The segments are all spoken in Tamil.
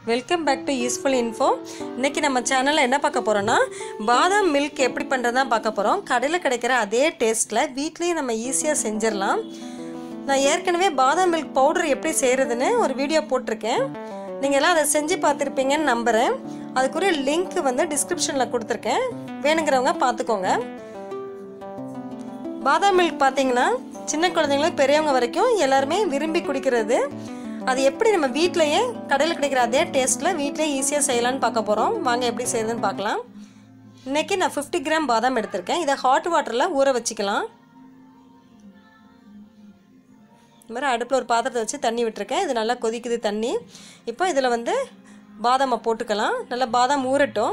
welcome back to useful info இன்னைக்கு நம்ம சேனலில் என்ன பார்க்க போகிறோன்னா பாதாம் மில்க் எப்படி பண்ணுறதா பார்க்க போகிறோம் கடையில் கிடைக்கிற அதே டேஸ்ட்டில் வீட்லேயும் நம்ம ஈஸியாக செஞ்சிடலாம் நான் ஏற்கனவே பாதாம் மில்க் பவுடர் எப்படி செய்கிறதுன்னு ஒரு வீடியோ போட்டிருக்கேன் நீங்கள் எல்லாம் அதை செஞ்சு பார்த்துருப்பீங்கன்னு நம்புகிறேன் அதுக்குரிய லிங்க் வந்து டிஸ்கிரிப்ஷனில் கொடுத்துருக்கேன் வேணுங்கிறவங்க பார்த்துக்கோங்க பாதாம் மில்க் பார்த்தீங்கன்னா சின்ன குழந்தைங்களுக்கு பெரியவங்க வரைக்கும் எல்லாருமே விரும்பி குடிக்கிறது அது எப்படி நம்ம வீட்டிலையே கடையில் கிடைக்கிற அதே டேஸ்ட்டில் வீட்டிலேயே ஈஸியாக செய்யலாம்னு பார்க்க போகிறோம் வாங்க எப்படி செய்யுதுன்னு பார்க்கலாம் இன்றைக்கி நான் ஃபிஃப்டி கிராம் பாதாம் எடுத்திருக்கேன் இதை ஹாட் வாட்டரில் ஊற வச்சுக்கலாம் இந்த மாதிரி அடுப்பில் ஒரு பாத்திரத்தை வச்சு தண்ணி விட்டுருக்கேன் இது நல்லா கொதிக்குது தண்ணி இப்போ இதில் வந்து பாதாமை போட்டுக்கலாம் நல்லா பாதாம் ஊறட்டும்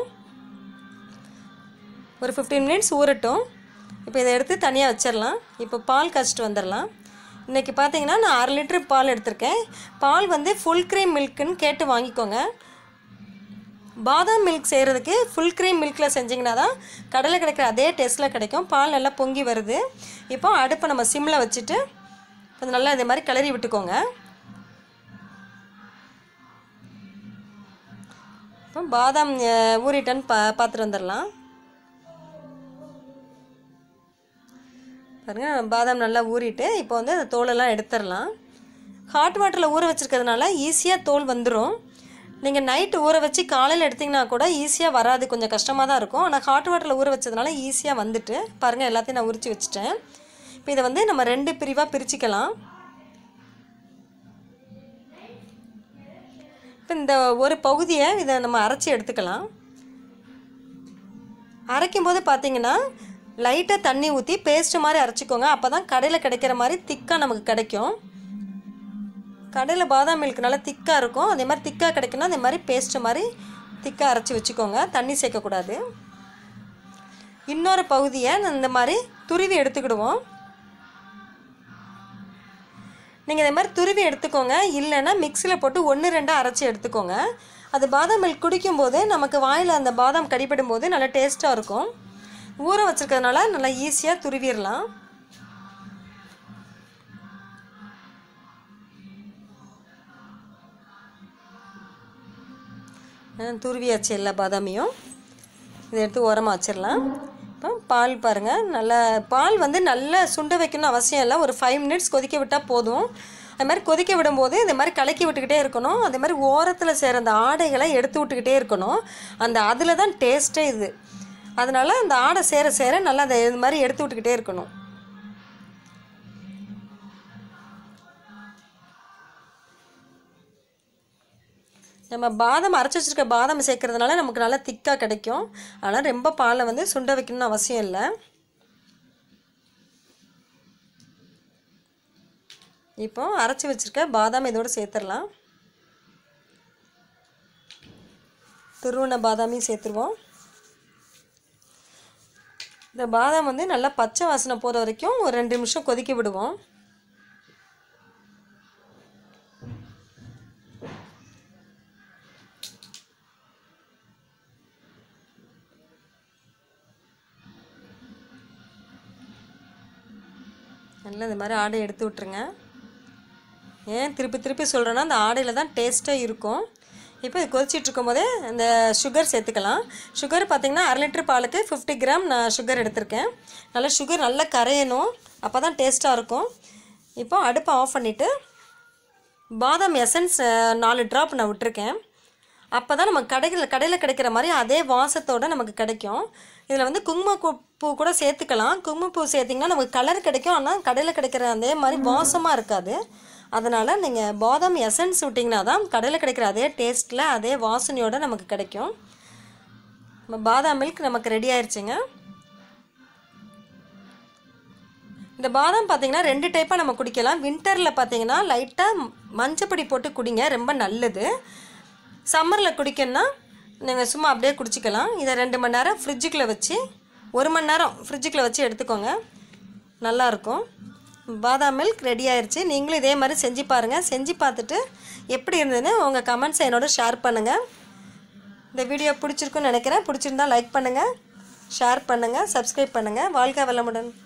ஒரு ஃபிஃப்டீன் மினிட்ஸ் ஊறட்டும் இப்போ இதை எடுத்து தனியாக வச்சிடலாம் இப்போ பால் காய்ச்சிட்டு வந்துடலாம் இன்றைக்கி பார்த்தீங்கன்னா நான் அரை லிட்டர் பால் எடுத்திருக்கேன் பால் வந்து ஃபுல் க்ரீம் மில்க்குன்னு கேட்டு வாங்கிக்கோங்க பாதாம் மில்க் செய்கிறதுக்கு ஃபுல் க்ரீம் மில்கில் செஞ்சிங்கன்னா தான் கடையில் கிடைக்கிற அதே டேஸ்ட்டில் கிடைக்கும் பால் நல்லா பொங்கி வருது இப்போ அடுப்பை நம்ம சிம்மில் வச்சுட்டு கொஞ்சம் நல்லா இதே மாதிரி கிளறி விட்டுக்கோங்க இப்போ பாதாம் அஹ், ஊறிட்டேன்னு பா பார்த்துட்டு வந்துடலாம் பாருங்கள் பாதாம் நல்லா ஊறிட்டு இப்போ வந்து அந்த தோலெல்லாம் எடுத்துடலாம் ஹாட் வாட்டரில் ஊற வச்சுருக்கிறதுனால ஈஸியாக தோல் வந்துடும் நீங்கள் நைட்டு ஊற வச்சு காலையில் எடுத்திங்கன்னா கூட ஈஸியாக வராது கொஞ்சம் கஷ்டமாக தான் இருக்கும் ஆனால் ஹாட் வாட்டரில் ஊற வச்சதுனால ஈஸியாக வந்துட்டு பாருங்கள் எல்லாத்தையும் நான் உரித்து வச்சுட்டேன் இப்போ இதை வந்து நம்ம ரெண்டு பிரிவாக பிரிச்சுக்கலாம் இப்போ இந்த ஒரு பகுதியை இதை நம்ம அரைச்சி எடுத்துக்கலாம் அரைக்கும் போது பார்த்தீங்கன்னா லைட்டாக தண்ணி ஊற்றி பேஸ்ட்டு மாதிரி அரைச்சிக்கோங்க அப்போ தான் கடையில் கிடைக்கிற மாதிரி திக்காக நமக்கு கிடைக்கும் கடையில் பாதாம் மில்க் நல்லா திக்காக இருக்கும் அதே மாதிரி திக்காக கிடைக்கணும் அதே மாதிரி பேஸ்ட்டு மாதிரி திக்காக அரைச்சி வச்சுக்கோங்க தண்ணி சேர்க்கக்கூடாது இன்னொரு பகுதியை இந்த மாதிரி துருவி எடுத்துக்கிடுவோம் நீங்கள் இதே மாதிரி துருவி எடுத்துக்கோங்க இல்லைன்னா மிக்சியில் போட்டு ஒன்று ரெண்டாக அரைச்சி எடுத்துக்கோங்க அது பாதாம் மில்க் குடிக்கும்போது நமக்கு வாயில் அந்த பாதாம் கடிப்படும் போது நல்லா டேஸ்ட்டாக இருக்கும் ஊற வச்சுருக்கிறதுனால நல்லா ஈஸியாக துருவிடலாம் அஹ் துருவியாச்சு எல்லா பாதாமியும் இதை எடுத்து ஓரமாக வச்சிடலாம் இப்போ பால் பாருங்கள் நல்லா பால் வந்து நல்லா சுண்ட வைக்கணும்னு அவசியம் இல்லை ஒரு ஃபைவ் மினிட்ஸ் கொதிக்க விட்டால் போதும் அது மாதிரி கொதிக்க விடும்போது இந்த மாதிரி கலக்கி விட்டுக்கிட்டே இருக்கணும் அதே மாதிரி ஓரத்தில் சேர அந்த ஆடைகளை எடுத்து விட்டுக்கிட்டே இருக்கணும் அந்த அதில் தான் டேஸ்ட்டே இது அதனால் அந்த ஆடை சேர சேர நல்லா அந்த இது மாதிரி எடுத்து விட்டுக்கிட்டே இருக்கணும் நம்ம பாதாம் அரைச்சி வச்சுருக்க பாதாம் சேர்க்கறதுனால நமக்கு நல்லா திக்காக கிடைக்கும் ஆனால் ரொம்ப பாலை வந்து சுண்ட வைக்கணும்னு அவசியம் இல்லை இப்போ அரைச்சி வச்சுருக்க பாதாம் இதோடு சேர்த்துடலாம் துருவன பாதாமையும் சேர்த்துருவோம் இந்த பாதாம் வந்து நல்லா பச்சை வாசனை போகிற வரைக்கும் ஒரு ரெண்டு நிமிஷம் கொதிக்க விடுவோம் நல்லா இந்த மாதிரி ஆடை எடுத்து விட்ருங்க ஏன் திருப்பி திருப்பி சொல்கிறேன்னா அந்த ஆடையில் தான் டேஸ்ட்டாக இருக்கும் இப்போ இது கொதிச்சிட்டு இருக்கும்போதே இந்த சுகர் சேர்த்துக்கலாம் சுகர் பார்த்திங்கன்னா அரை லிட்டர் பாலுக்கு ஃபிஃப்டி கிராம் நான் சுகர் எடுத்திருக்கேன் நல்லா சுகர் நல்லா கரையணும் அப்போ தான் டேஸ்ட்டாக இருக்கும் இப்போ அடுப்பை ஆஃப் பண்ணிவிட்டு பாதாம் எசன்ஸ் நாலு ட்ராப் நான் விட்டுருக்கேன் அப்போ தான் நம்ம கடைகளில் கடையில் கிடைக்கிற மாதிரி அதே வாசத்தோடு நமக்கு கிடைக்கும் இதில் வந்து குங்குமப்பூ பூ கூட சேர்த்துக்கலாம் குங்குமப்பூ சேர்த்திங்கன்னா நமக்கு கலர் கிடைக்கும் ஆனால் கடையில் கிடைக்கிற அதே மாதிரி வாசமாக இருக்காது அதனால் நீங்கள் பாதாம் எசன்ஸ் விட்டிங்கன்னா தான் கடையில் கிடைக்கிற அதே டேஸ்ட்டில் அதே வாசனையோடு நமக்கு கிடைக்கும் நம்ம பாதாம் மில்க் நமக்கு ரெடி ஆயிடுச்சுங்க இந்த பாதாம் பார்த்தீங்கன்னா ரெண்டு டைப்பாக நம்ம குடிக்கலாம் வின்டரில் பார்த்தீங்கன்னா லைட்டாக மஞ்சப்பொடி போட்டு குடிங்க ரொம்ப நல்லது சம்மரில் குடிக்கணும்னா நீங்கள் சும்மா அப்படியே குடிச்சிக்கலாம் இதை ரெண்டு மணி நேரம் ஃப்ரிட்ஜுக்குள்ளே வச்சு ஒரு மணி நேரம் ஃப்ரிட்ஜுக்குள்ளே வச்சு எடுத்துக்கோங்க நல்லாயிருக்கும் பாதாம் மில்க் ரெடி ஆயிடுச்சு நீங்களும் இதே மாதிரி செஞ்சு பாருங்கள் செஞ்சு பார்த்துட்டு எப்படி இருந்ததுன்னு உங்கள் கமெண்ட்ஸை என்னோட ஷேர் பண்ணுங்கள் இந்த வீடியோ பிடிச்சிருக்குன்னு நினைக்கிறேன் பிடிச்சிருந்தா லைக் பண்ணுங்கள் ஷேர் பண்ணுங்கள் சப்ஸ்கிரைப் பண்ணுங்கள் வாழ்க வளமுடன்